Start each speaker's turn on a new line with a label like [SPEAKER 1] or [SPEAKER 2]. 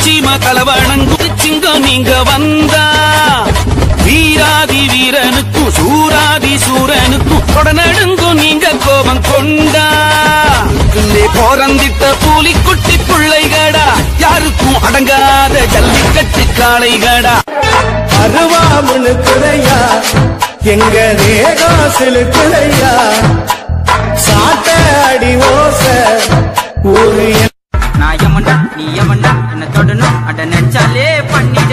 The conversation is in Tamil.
[SPEAKER 1] சீம தலவணங்கு சிங்கம் நீங்க வந்தா வீராதி வீரனுக்கும் சூராதி சூரனுக்கும் உடனடுங்கும் நீங்க கோபம் கொண்டா உள்ளே போரந்திட்ட பூலிக்குட்டி பிள்ளைகடா யாருக்கும் அடங்காத ஜல்லிக்கட்டு காளைகடா
[SPEAKER 2] அருவாமுனு குறையா எங்க தேகம் சிலுக்குறையா சாட்ட அடி ஓச ஊரு
[SPEAKER 3] நான் எவன்டா நீ எவன்டா என்ன தொடணும் அட நெச்சாலே பண்ணி